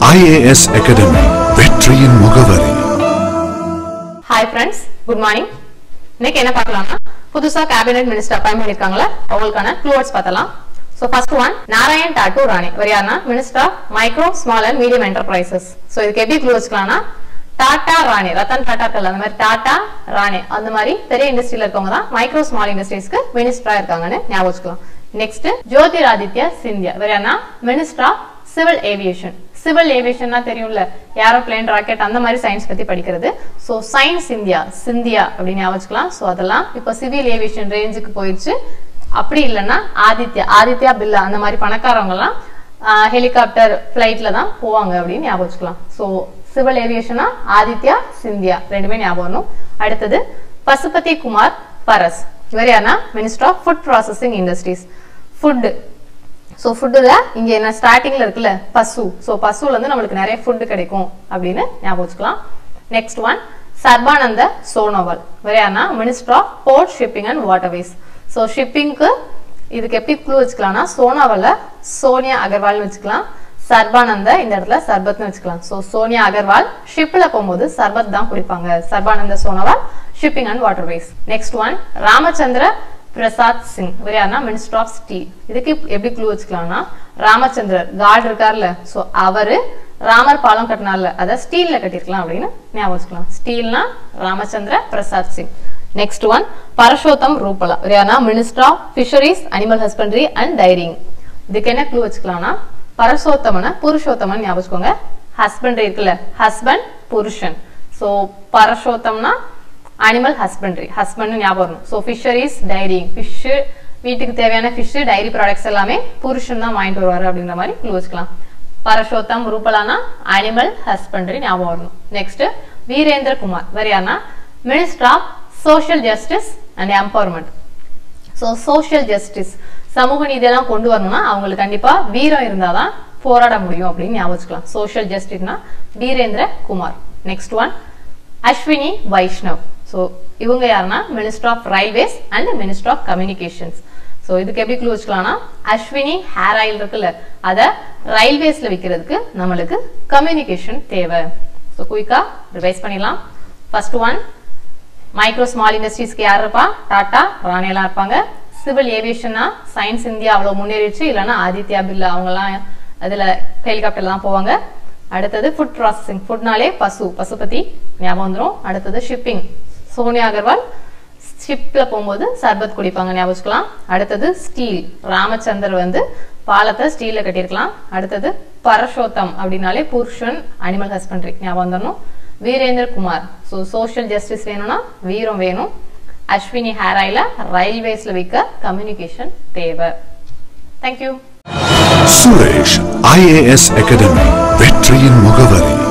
IAS academy வெற்றியின் முகவரி hi friends good morning இன்னைக்கு என்ன பார்க்கலாம்னா புதுசா கேபினெட் மினிஸ்டர் அப்பாயின் பண்ணிருக்காங்களா அவங்களுக்கான க்ளூவர்ட்ஸ் பார்த்தலாம் so first one Narayan Tatu Rane இவர் யாருன்னா minister of micro small and medium enterprises so இதுக்கு எப்படி க்ளூ வச்சுக்கலாம்னா டாடா ராணி ரத்தன் டாடா இருக்கல அந்த மாதிரி டாடா ராணி அந்த மாதிரி பெரிய இண்டஸ்ட்ரியில இருக்கவங்க தான் மைக்ரோ ஸ்மால் இண்டஸ்ட்ரீஸ்க்கு மினிஸ்டரா இருக்காங்கன்னு ஞாபகம் வச்சுக்கலாம் நெக்ஸ்ட் ஜோதிராதித்யா சிந்தியா இவர் யாருன்னா minister of civil aviation civil ஏவியேஷன்னா தெரியும்ல ஏரோப்ளேன் ராக்கெட் அந்த மாதிரி சயின்ஸ் பத்தி படிக்கிறது ஸோ சயின்ஸ் இந்தியா சிந்தியா அப்படின்னு ஞாபகம் வச்சுக்கலாம் ஸோ அதெல்லாம் இப்போ சிவில் ஏவியேஷன் ரேஞ்சுக்கு போயிடுச்சு அப்படி இல்லைன்னா ஆதித்யா ஆதித்யா பில்லா அந்த மாதிரி பணக்காரவங்க எல்லாம் ஹெலிகாப்டர் ஃபிளைட்ல தான் போவாங்க அப்படின்னு ஞாபகம் வச்சுக்கலாம் ஸோ சிவில் ஏவியேஷனா ஆதித்யா சிந்தியா ரெண்டுமே ஞாபகம் வரணும் அடுத்தது பசுபதி குமார் பரஸ் இவர் யாருன்னா minister of food processing industries food so ஃபுட்டுல இங்க என்ன ஸ்டார்டிங்ல இருக்குல்ல பசு ஸோ பசுல இருந்து நம்மளுக்கு நிறைய ஃபுட்டு கிடைக்கும் அப்படின்னு ஞாபகம் வச்சுக்கலாம் நெக்ஸ்ட் ஒன் சர்பானந்த சோனோவால் வேற யாருன்னா minister of port shipping and waterways so ஷிப்பிங்க்கு இதுக்கு எப்படி க்ளூ வச்சுக்கலாம்னா சோனாவல்ல சோனியா அகர்வால்னு வச்சுக்கலாம் சர்பானந்த இந்த இடத்துல சர்பத்னு வச்சுக்கலாம் ஸோ சோனியா அகர்வால் ஷிப்ல போகும்போது சர்பத் தான் குடிப்பாங்க Sarbananda Sonowal shipping and waterways next one Ramachandra Prasad Singh இவர் யாருன்னா மினிஸ்டர் ஆஃப் ஸ்டீல் இதுக்கு எப்படி க்ளூ வச்சுக்கலாம்னா ராமச்சந்திரர் காட் இருக்கார்ல ஸோ அவரு ராமர் பாலம் கட்டினார்ல அதை ஸ்டீல்ல கட்டிருக்கலாம் அப்படின்னு ஞாபகம் வச்சுக்கலாம் ஸ்டீல்னா ராமச்சந்திர பிரசாத் சிங் நெக்ஸ்ட் ஒன் பரஷோத்தம் ரூபலா இவர் யாருன்னா minister of fisheries animal husbandry and dairying இதுக்கு என்ன க்ளூ வச்சுக்கலாம்னா பரசோத்தமன புருஷோத்தமன் ஞாபகம் வச்சுக்கோங்க ஹஸ்பண்டரி இருக்குல்ல ஹஸ்பண்ட் புருஷன் ஸோ பரஷோத்தம்னா அனிமல் ஹஸ்பண்டரி ஹஸ்பண்ட் ஞாபகம் வரணும் ஸோ ஃபிஷரிஸ் டைரி ஃபிஷ் வீட்டுக்கு தேவையான ஃபிஷ் டைரி ப்ராடக்ட்ஸ் எல்லாமே புருஷன் தான் வாங்கிட்டு வருவாரு அப்படிங்கிற மாதிரி க்ளூ வச்சுக்கலாம் பரஷோத்தம் ரூபலானா அனிமல் ஹஸ்பண்டரி ஞாபகம் வரணும் நெக்ஸ்ட் வீரேந்திர குமார் வேற யாருன்னா minister of social justice and empowerment so social justice சமூக நீதியெல்லாம் கொண்டு வரணும்னா அவங்களுக்கு கண்டிப்பா வீரம் இருந்தாதான் போராட முடியும் அப்படின்னு ஞாபகம் வச்சுக்கலாம் சோஷியல் ஜஸ்டிஸ்னா Virendra Kumar next one Ashwini Vaishnaw so இவங்க யாருன்னா minister of railways and minister of communications so இதுக்கு எப்படி க்ளூ வச்சுக்கலாம்னா அஸ்வினி ஹேர் ஆயில் இருக்குல்ல அதை ரயில்வேஸ்ல விற்கிறதுக்கு நம்மளுக்கு கம்யூனிகேஷன் தேவை ஸோ குயிக்கா ரிவைஸ் பண்ணிடலாம் ஃபர்ஸ்ட் ஒன் மைக்ரோ ஸ்மால் இண்டஸ்ட்ரீஸ்க்கு யார் இருப்பா டாடா ராணியெல்லாம் இருப்பாங்க சிவில் ஏவியேஷன்னா சயின்ஸ் இந்தியா அவ்வளோ முன்னேறிடுச்சு இல்லைன்னா ஆதித்யா பில்லா அவங்கெல்லாம் அதில் ஹெலிகாப்டர்ல தான் போவாங்க அடுத்தது ஃபுட் ப்ராசஸிங் ஃபுட்னாலே பசு பசுபதி ஞாபகம் வந்துடும் அடுத்தது ஷிப்பிங் சோனியா அகர்வால் ஷிப்ல போகும்போது சர்பத் குடிப்பாங்க ஞாபகம் வச்சுக்கலாம் அடுத்தது ஸ்டீல் ராமச்சந்தர் வந்து பாலத்தை ஸ்டீல்ல கட்டியிருக்கலாம் அடுத்தது பரஷோத்தம் அப்படின்னாலே புருஷன் அனிமல் ஹஸ்பண்டரி ஞாபகம் வந்துடணும் Virendra Kumar so social justice வேணும்னா வீரம் வேணும் அஸ்வினி ஹேர் ஆயில ரயில்வேஸ்ல விற்க கம்யூனிகேஷன் தேவை தேங்க்யூ சுரேஷ் ஐஏஎஸ் அகாடமி வெற்றியின் முகவரி